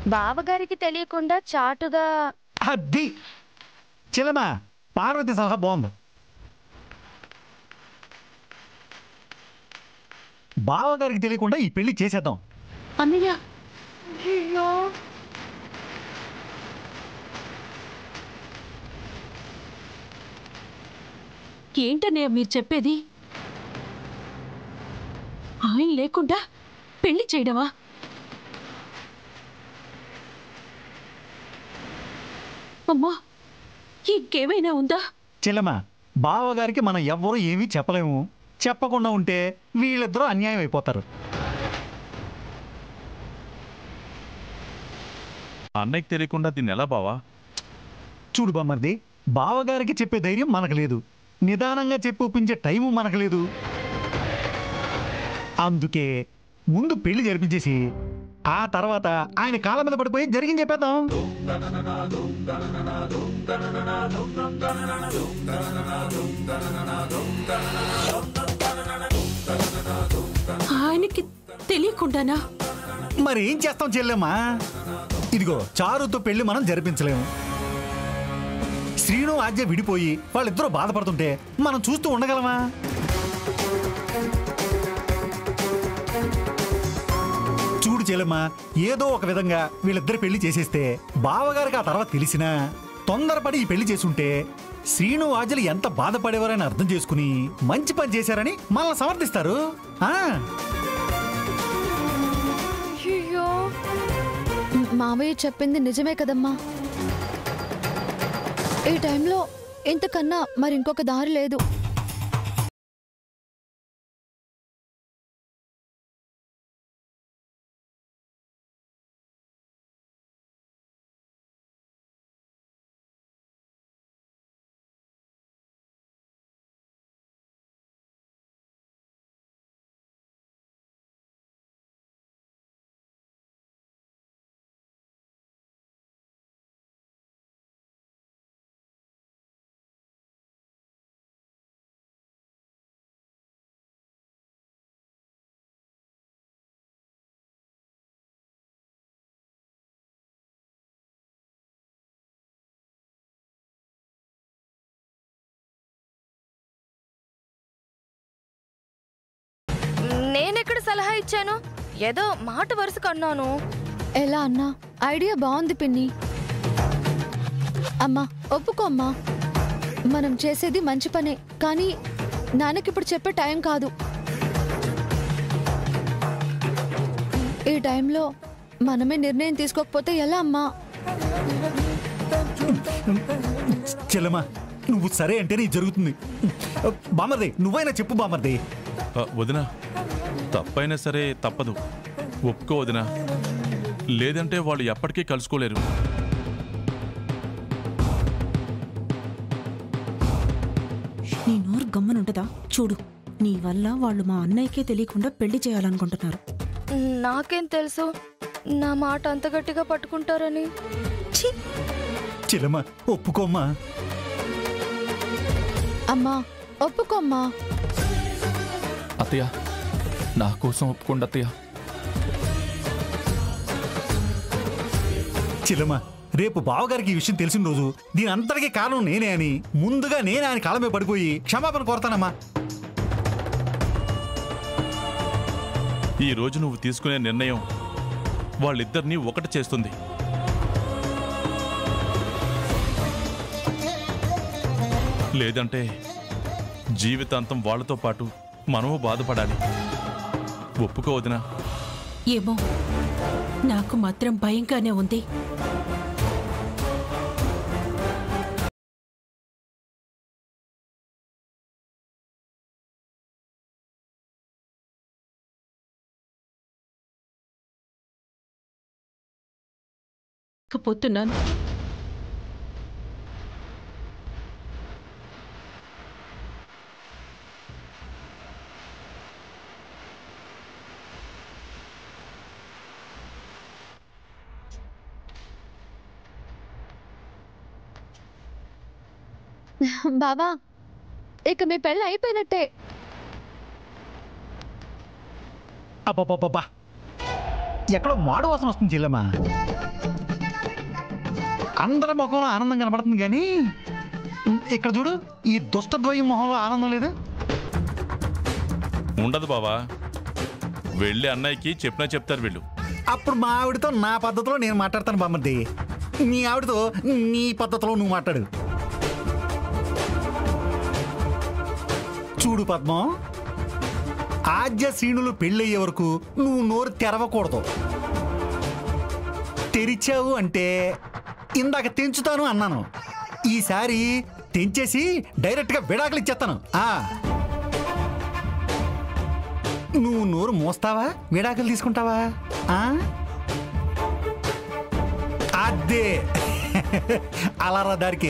బావగారికి తెలియకుండా చాటుగా అది చిలమా పార్వతి సలహా బాగుంది బావగారికి తెలియకుండా ఈ పెళ్లి చేసేద్దాం అన్నయ్య అయ్యో ఏంటన్నయ్య మీరు చెప్పేది ఆయన లేకుండా పెళ్లి చేయడమా అమ్మా ఇంకేమైనా ఉందా చిలమా బావగారికి మనం ఎవ్వరూ ఏమీ చెప్పలేము చెప్పకుండా ఉంటే వీళ్ళిద్దరూ అన్యాయం అయిపోతారు ఆ అన్నయ్యకి తెలియకుండా దీన్ని ఎలా బావా చూడు బామ్మర్ది బావగారికి చెప్పే ధైర్యం మనకు లేదు నిదానంగా చెప్పి ఒప్పించే టైము మనకు లేదు అందుకే ముందు పెళ్లి జరిపించేసి ఆ తర్వాత ఆయన కాళ్ళ మీద పడిపోయి జరిగింది చెప్పేద్దాం ఆయనకి తెలియకుండానా మరి ఏం చేస్తాం చెల్లెమ్మా ఇదిగో చారుతో పెళ్లి మనం జరిపించలేము శ్రీను ఆద్య విడిపోయి వాళ్ళిద్దరూ బాధపడుతుంటే మనం చూస్తూ ఉండగలమా చూడు చెల్లెమ్మా ఏదో ఒక విధంగా వీళ్ళిద్దరు పెళ్లి చేసేస్తే బావగారికి ఆ తర్వాత తెలిసినా తొందరపడి ఈ పెళ్లి చేసుంటే శ్రీను ఆజలు ఎంత బాధపడేవారని అర్థం చేసుకుని మంచి పని చేశారని మనల్ని సమర్థిస్తారు ఆ అయ్యో మావయ్య చెప్పింది నిజమే కదమ్మా ఈ టైంలో ఇంతకన్నా మరి ఇంకొక దారి లేదు నేనెక్కడ సలహా ఇచ్చాను ఏదో మాట వరుసకు అన్నాను ఎలా అన్నా ఐడియా బాగుంది పిన్ని అమ్మా ఒప్పుకో అమ్మా మనం చేసేది మంచి పనే కానీ నాన్నకిప్పుడు చెప్పే టైం కాదు ఈ టైంలో మనమే నిర్ణయం తీసుకోకపోతే ఎలా అమ్మా చెల్లెమ్మా నువ్వు సరే అంటేనే ఇది జరుగుతుంది బామర్ది నువ్వైనా చెప్పు బామర్ది ఆ, వదినా తప్పైనా సరే తప్పదు ఒప్పుకో వదినా లేదంటే వాళ్ళు ఎప్పటికీ కలుసుకోలేరు నీ నోరు గమ్మనుంటదా చూడు నీ వల్ల వాళ్ళు మా అన్నయ్యకే తెలియకుండా పెళ్లి చేయాలనుకుంటున్నారు నాకేం తెలుసు నా మాట అంత గట్టిగా పట్టుకుంటారని ఛీ! చెల్లెమ్మా ఒప్పుకోమ్మా అమ్మా ఒప్పుకో అమ్మా అత్తయ్య నా కోసం ఒప్పుకోండి అత్తయ్య చెల్లెమ్మా రేపు బావగారికి ఈ విషయం తెలిసిన రోజు దీని అంతటికీ కారణం నేనే అని ముందుగా నేనే ఆయన కాళ్ళ మీద పడిపోయి క్షమాపణ కోరతానమ్మా ఈ రోజు నువ్వు తీసుకునే నిర్ణయం వాళ్ళిద్దరినీ ఒకటి చేస్తుంది లేదంటే జీవితాంతం వాళ్ళతో పాటు మనము బాధపడాలి ఒప్పుకోవదినా ఏమో నాకు మాత్రం భయంగానే ఉంది పోతున్నాను బావా ఇక మీ పెళ్ళి అయిపోయినట్టే అబ్బబ్బబ్బబ్బా ఎక్కడో మాడు వాసన వస్తుంది చెల్లెమ్మా అందరి ముఖంలో ఆనందం కనబడుతుంది కానీ ఇక్కడ చూడు ఈ దుష్టద్వయం మొహంలో ఆనందం లేదు ఉండదు బావా వెళ్ళి అన్నయ్యకి చెప్పినా చెప్తారు వీళ్ళు అప్పుడు మా ఆవిడతో నా పద్ధతిలో నేను మాట్లాడతాను బామ్మర్ది నీ ఆవిడతో నీ పద్ధతిలో నువ్వు మాట్లాడు చూడు పద్మం ఆద్య శ్రీనులు పెళ్ళయ్యే వరకు నువ్వు నోరు తెరవకూడదు తెరిచావు అంటే ఇందాక తెంచుతాను అన్నాను ఈసారి తెంచేసి డైరెక్ట్గా విడాకులు ఇచ్చేస్తాను ఆ నువ్వు నోరు మోస్తావా విడాకులు తీసుకుంటావా ఆ? అదే అలారా దారికి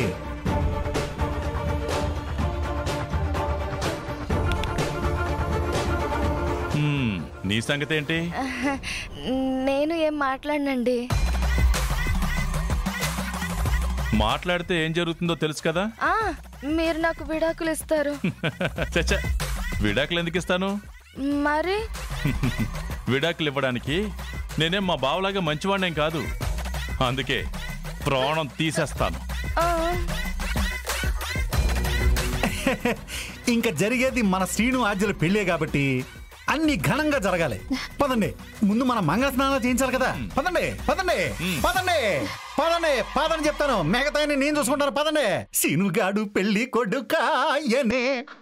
హ్మ్, నీ సంగతి ఏంటి నేను ఏం మాట్లాడనండి మాట్లాడితే ఏం జరుగుతుందో తెలుసు కదా ఆ మీరు నాకు విడాకులు ఇస్తారు చచ్చా విడాకులు ఎందుకు ఇస్తాను మరి విడాకులు ఇవ్వడానికి నేనేం మా బావలాగా మంచివాడినేం కాదు అందుకే ప్రాణం తీసేస్తాను ఆ, ఇంకా జరిగేది మన శ్రీను ఆద్యల పెళ్ళే కాబట్టి అన్ని ఘనంగా జరగాలి పదండి ముందు మన మంగళ స్నానాలు చేయించాలి కదా పదండి పదండి పదండి పదండి పదని చెప్తాను మిగతాయని నేను చూసుకుంటాను పదండి సీనుగాడు పెళ్లి కొడుకాయనే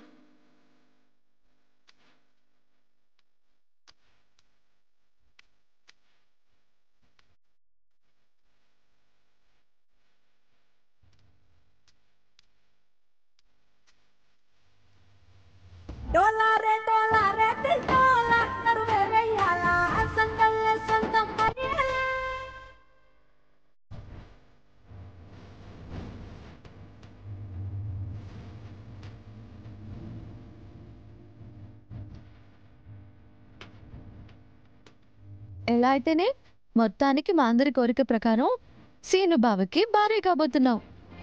Dólares, dólares, del dólar, నడువే వెయ్యాల సందల్లే సొంతం అయ్యేలా. ఎలా అయితేనే మొత్తానికి మా అందరి కోరిక ప్రకారం సీను బావకి భార్య కాబోతున్నావు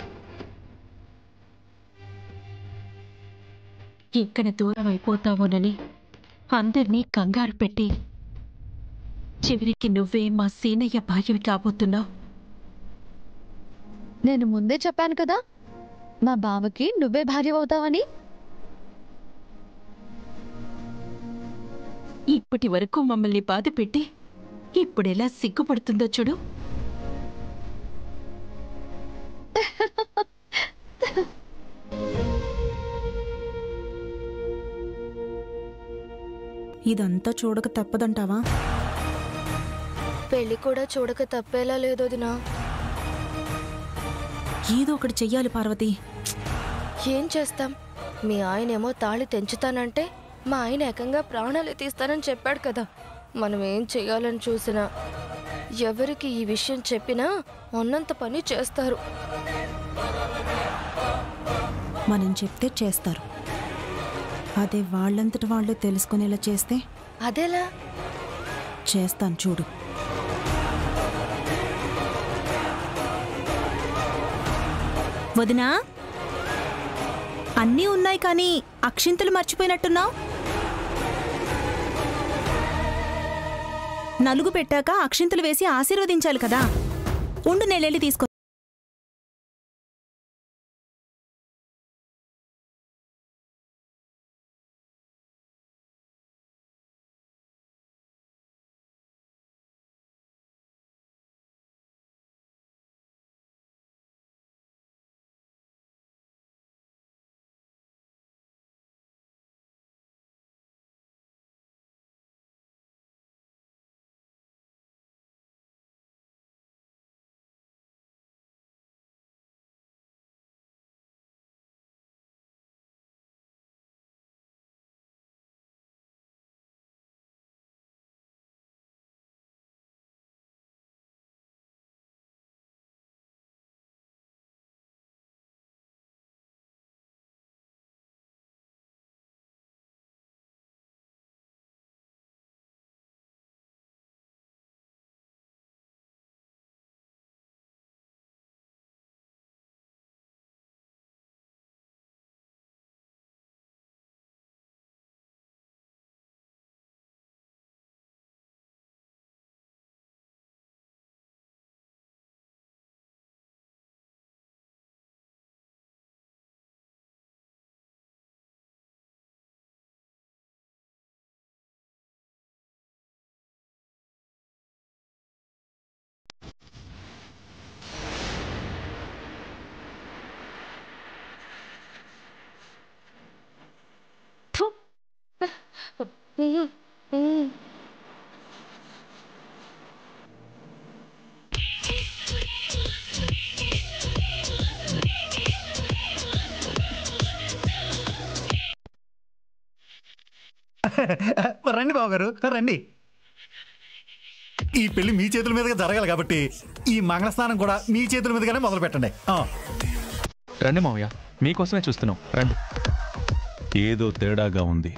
ఇక్కడ దూరం అయిపోతావోనని అందరినీ కంగారు పెట్టి చివరికి నువ్వే మా సీనయ్య భార్యవి కాబోతున్నావు నేను ముందే చెప్పాను కదా మా బావకి నువ్వే భార్య అవుతావని ఇప్పటి వరకు మమ్మల్ని బాధ పెట్టి ఇప్పుడెలా సిగ్గుపడుతుందో చూడు ఇదంతా చూడక తప్పదంటావా పెళ్లి కూడా చూడక తప్పేలా లేదు వదినా ఏదో ఒకటి చెయ్యాలి పార్వతి ఏం చేస్తాం మీ ఆయనేమో తాళి తెంచుతానంటే మా ఆయన ఏకంగా ప్రాణాలు తీస్తానని చెప్పాడు కదా మనం ఏం చేయాలని చూసినా ఎవరికి ఈ విషయం చెప్పినా ఉన్నంత పని చేస్తారు మనం చెప్తే చేస్తారు అదే వాళ్ళంతట వాళ్ళే తెలుసుకునేలా చేస్తే అదేలా చేస్తాను చూడు వదినా అన్నీ ఉన్నాయి కానీ అక్షింతలు మర్చిపోయినట్టున్నావు నలుగు పెట్టాక అక్షింతలు వేసి ఆశీర్వదించాలి కదా ఉండు నేలెళ్ళి తీసుకో రండి బావగారు రండి ఈ పెళ్లి మీ చేతుల మీదుగా జరగాలి కాబట్టి ఈ మంగళస్నానం కూడా మీ చేతుల మీదుగానే మొదలు పెట్టండి ఆ. రండి మావయ్య మీకోసమే చూస్తున్నాం రండి ఏదో తేడాగా ఉంది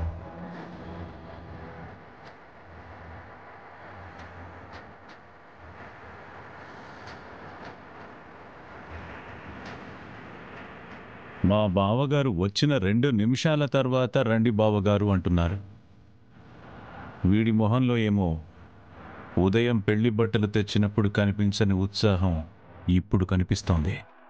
మా బావగారు వచ్చిన రెండు నిమిషాల తర్వాత రండి బావగారు అంటున్నారు వీడి మొహంలో ఏమో ఉదయం పెళ్లి బట్టలు తెచ్చినప్పుడు కనిపించని ఉత్సాహం ఇప్పుడు కనిపిస్తోంది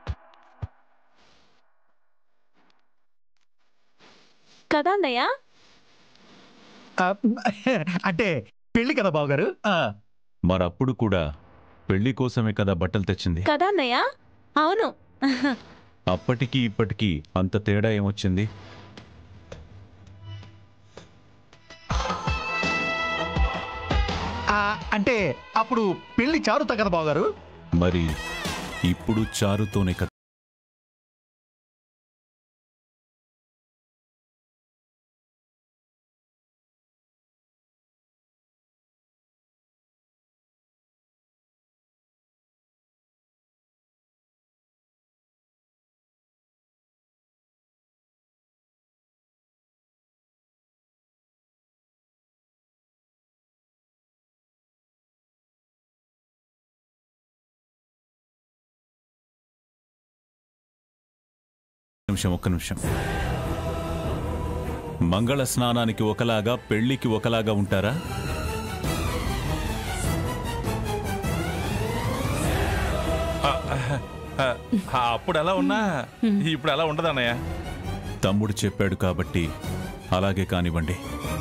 కదా అన్నయ్య ఆ, అంటే పెళ్లి కదా బావగారు ఆ. మరప్పుడు కూడా పెళ్లి కోసమే కదా బట్టలు తెచ్చింది కదా అన్నయ్య అవును అప్పటికి ఇప్పటికీ అంత తేడా ఏమొచ్చింది ఆ, అంటే అప్పుడు పెళ్లి చారుతా కదా బావగారు మరి ఇప్పుడు చారుతోనే కదా నిమిషం ఒక్క నిమిషం మంగళ స్నానానికి ఒకలాగా పెళ్లికి ఒకలాగా ఉంటారా ఆ, ఆ, ఆ, అప్పుడు ఎలా ఉన్నా ఇప్పుడు ఎలా ఉండదు అన్నయ్య తమ్ముడు చెప్పాడు కాబట్టి అలాగే కానివ్వండి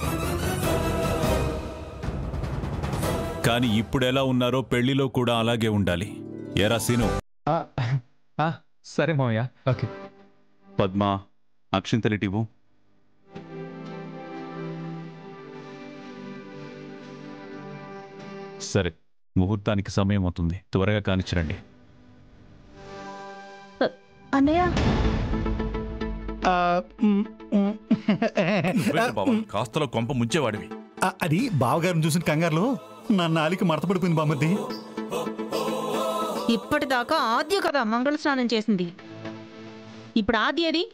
కానీ ఇప్పుడు ఎలా ఉన్నారో పెళ్లిలో కూడా అలాగే ఉండాలి ఎరా సీను ఆ, ఆ, సరే మావయ్య ఓకే పద్మ అక్షింతలిటివు సరే ముహూర్తానికి సమయం అవుతుంది త్వరగా కానిచ్చిరండి అన్నయ్య ఆ, మ్, మ్. నువ్వేంటి బాబా కాస్తలో కొంప ముంచేవాడివి ఆ, అది బావగారిని చూసిన కంగారులో నా నాలిక మడతపడిపోయింది బామ్మద్ది ఇప్పటిదాకా ఆద్య కదా మంగళ స్నానం చేసింది ఇప్పుడు ఆద్య అది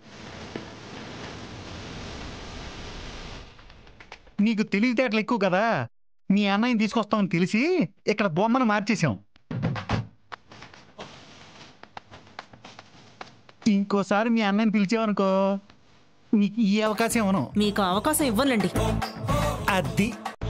నీకు తెలివితేటలు ఎక్కువ కదా మీ అన్నయ్యని తీసుకొస్తామని తెలిసి ఇక్కడ బొమ్మను మార్చేశాం ఇంకోసారి మీ అన్నయ్యని పిలిచావనుకో నీకు ఈ అవకాశం ఇవ్వను మీకు అవకాశం ఇవ్వనండి అది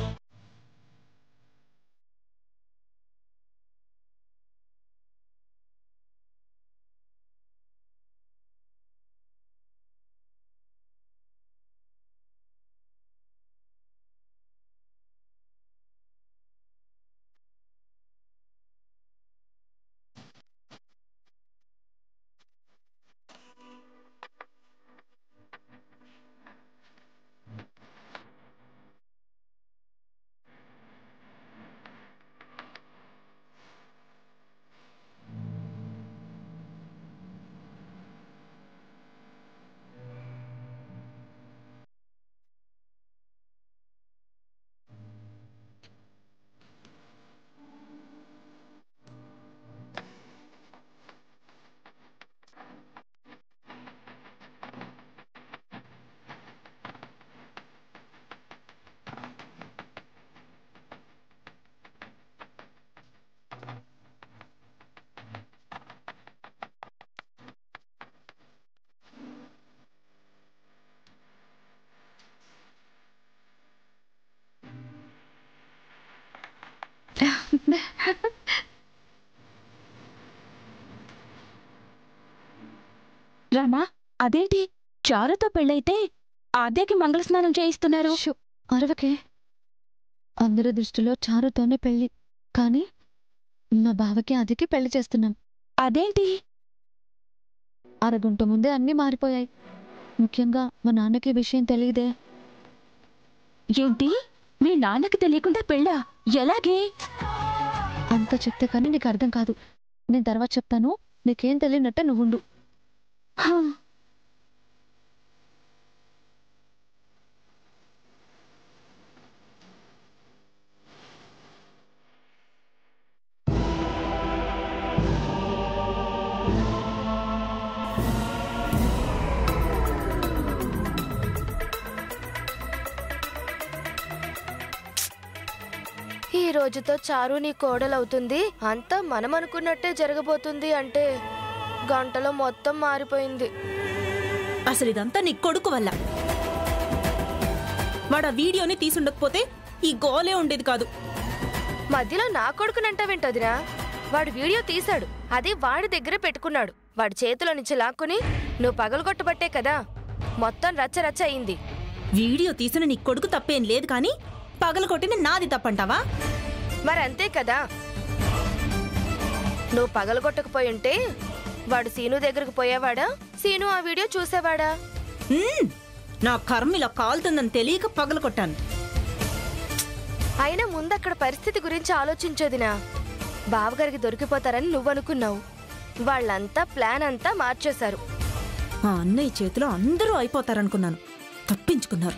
రామా అదేంటి చారుతో పెళ్ళైతే ఆద్యకి మంగళస్నానం చేయిస్తున్నారు షు, అరవకే అందరి దృష్టిలో చారుతోనే పెళ్లి కానీ మా బావకి అదికి పెళ్లి చేస్తున్నాం అదేంటి అరగంట ముందే అన్నీ మారిపోయాయి ముఖ్యంగా మా నాన్నకి ఈ విషయం తెలియదే ఏంటి మీ నాన్నకి తెలియకుండా పెళ్ళా ఎలాగే అంత చెప్తే కానీ నీకు అర్థం కాదు నేను తర్వాత చెప్తాను నీకేం తెలియనట్టే నువ్వు ఉండు హా, ఈ రోజుతో చారు నీ కోడలవుతుంది అంతా మనం అనుకున్నట్టే జరగబోతుంది అంటే గంటలో మొత్తం మారిపోయింది అసలు ఇదంతా నీ కొడుకు వల్ల వాడు ఆ వీడియోని తీసుండకపోతే ఈ గోలే ఉండేది కాదు మధ్యలో నా కొడుకునంటావేంటదిరా వాడు వీడియో తీశాడు అది వాడి దగ్గర పెట్టుకున్నాడు వాడి చేతిలో నుంచి లాక్కుని నువ్వు పగలగొట్టబట్టే కదా మొత్తం రచ్చ రచ్చ అయింది వీడియో తీసిన నీ కొడుకు తప్పేం లేదు కానీ పగలగొట్టిన నాది తప్పంటావా మరి అంతే కదా నువ్వు పగలగొట్టకపోయి ఉంటే వాడు సీను దగ్గరకు పోయేవాడా సీను ఆ వీడియో చూసేవాడా హ్మ్, నా కర్మ ఇలా కాలుతుందని తెలియక పగలగొట్టాను అయినా ముందు అక్కడ పరిస్థితి గురించి ఆలోచించోదినా బావగారికి దొరికిపోతారని నువ్వనుకున్నావు వాళ్ళంతా ప్లాన్ అంతా మార్చేశారు ఆ అన్నయ్య చేతిలో అందరూ అయిపోతారనుకున్నాను తప్పించుకున్నారు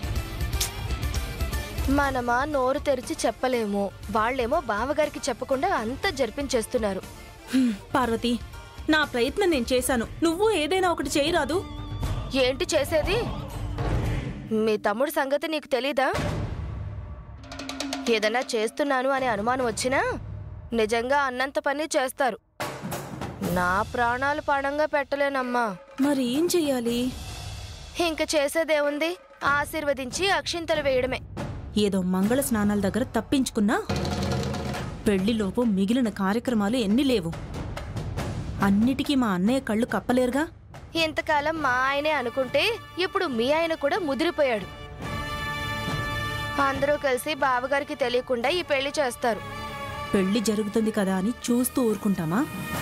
మనమా నోరు తెరిచి చెప్పలేము వాళ్ళేమో బావగారికి చెప్పకుండా అంతా జరిపించేస్తున్నారు హ్మ్, పార్వతి నా ప్రయత్నం నేను చేశాను నువ్వు ఏదైనా ఒకటి చేయరాదు ఏంటి చేసేది మీ తమ్ముడు సంగతి నీకు తెలీదా ఏదైనా చేస్తున్నాను అనే అనుమానం వచ్చినా నిజంగా అన్నంత పని చేస్తారు నా ప్రాణాలు పణంగా పెట్టలేనమ్మా మరి ఏం చెయ్యాలి ఇంక చేసేదేముంది ఆశీర్వదించి అక్షింతలు వేయడమే ఏదో మంగళ స్నానాల దగ్గర తప్పించుకున్నా పెళ్లిలోపు మిగిలిన కార్యక్రమాలు ఎన్ని లేవు అన్నిటికీ మా అన్నయ్య కళ్ళు కప్పలేరుగా ఇంతకాలం మా ఆయనే అనుకుంటే ఇప్పుడు మీ ఆయన కూడా ముదిరిపోయాడు అందరూ కలిసి బావగారికి తెలియకుండా ఈ పెళ్లి చేస్తారు పెళ్లి జరుగుతుంది కదా అని చూస్తూ ఊరుకుంటామా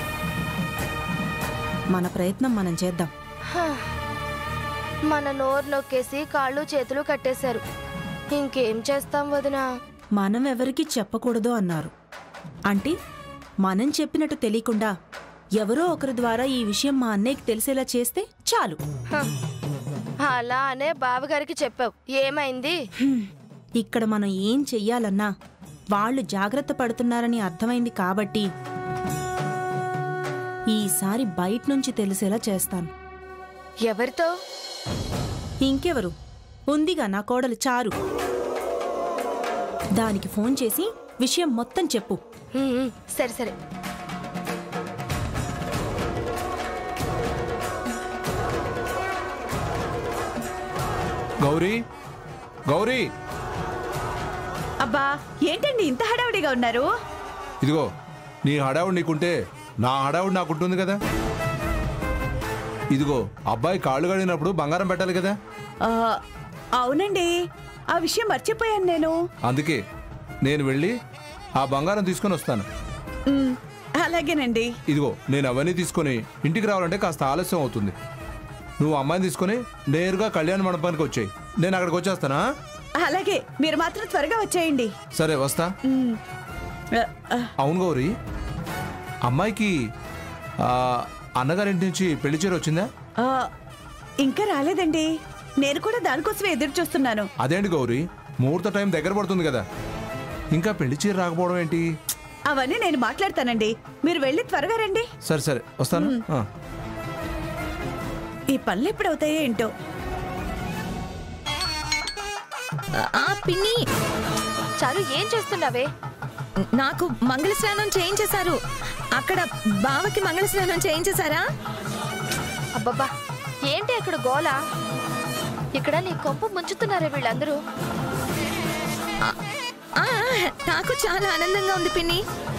మన ప్రయత్నం మనం చేద్దాం హా. మన నోరు నొక్కేసి కాళ్ళు చేతులు కట్టేశారు ఇంకేం చేస్తాం వదినా మనం ఎవరికి చెప్పకూడదు అన్నారు అంటే మనం చెప్పినట్టు తెలియకుండా ఎవరో ఒకరి ద్వారా ఈ విషయం మా అన్నయ్యకి తెలిసేలా చేస్తే చాలు హ. అలా అనే బావగారికి చెప్పావు ఏమైంది హ్మ్. ఇక్కడ మనం ఏం చెయ్యాలన్నా వాళ్ళు జాగ్రత్త పడుతున్నారని అర్థమైంది కాబట్టి ఈసారి బయట నుంచి తెలిసేలా చేస్తాను ఎవరితో ఇంకెవరు ఉందిగా నా కోడలు చారు దానికి ఫోన్ చేసి విషయం మొత్తం చెప్పు ఉమ్, ఉమ్, సరే సరే గౌరీ గౌరీ అబ్బా ఏంటండి ఇంత హడావుడిగా ఉన్నారు ఇదిగో నీ హడావుడు నీకుంటే నా హడావుడు నాకుంటుంది కదా ఇదిగో అబ్బాయి కాళ్ళు కడిగినప్పుడు బంగారం పెట్టాలి కదా ఆ, అవునండి ఆ విషయం మర్చిపోయాను నేను అందుకే నేను వెళ్ళి ఆ బంగారం తీసుకొని వస్తాను ఉమ్, అలాగేనండి ఇదిగో నేను అవన్నీ తీసుకొని ఇంటికి రావాలంటే కాస్త ఆలస్యం అవుతుంది నువ్వు అమ్మాయిని తీసుకొని నేరుగా కళ్యాణ మండపానికి వచ్చాయి నేను అక్కడికి వచ్చేస్తానా అలాగే మీరు మాత్రం త్వరగా వచ్చేయండి సరే వస్తా ఉమ్, ఆ, ఆ, అవును గౌరీ అమ్మాయికి ఆ, అన్నగారింటి నుంచి పెళ్లి చీర వచ్చిందా ఆ, ఇంకా రాలేదండి నేను కూడా దానికోసమే ఎదురు చూస్తున్నాను అదేంటి గౌరీ ముహూర్త టైం దగ్గర పడుతుంది కదా ఇంకా పెళ్లి చీర రాకపోవడం ఏంటి అవన్నీ నేను మాట్లాడతానండి మీరు వెళ్ళి త్వరగా రండి సరే సరే వస్తాను ఆ. ఈ పనులు ఎప్పుడు అవుతాయో ఏంటో ఆ పిన్ని చాలు ఏం చేస్తున్నావే నాకు మంగళ స్నానం చేయించేశారు అక్కడ బావకి మంగళ స్నానం చేయించేశారా అబ్బబ్బా ఏంటి అక్కడ గోల ఇక్కడ నీ కొంప ముంచుతున్నారే వీళ్ళందరూ ఆ, నాకు చాలా ఆనందంగా ఉంది పిన్ని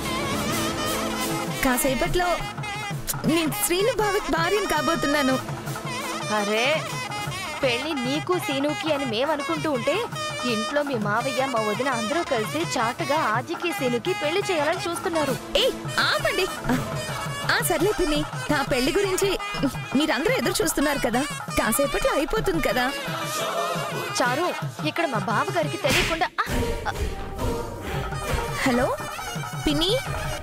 కాసేపట్లో నేను శ్రీను బావకి భార్యను కాబోతున్నాను అరే పెళ్లి నీకు సీనుకి అని మేమనుకుంటూ ఉంటే ఇంట్లో మీ మావయ్య మా వదిన అందరూ కలిసి చాటుగా ఆదికి సీనుకి పెళ్లి చేయాలని చూస్తున్నారు ఏయ్ ఆపండి ఆ సర్లే పిన్ని నా పెళ్లి గురించి మీరందరూ ఎదురు చూస్తున్నారు కదా కాసేపట్లో అయిపోతుంది కదా చారు ఇక్కడ మా బావగారికి తెలియకుండా ఆ, హలో పిన్ని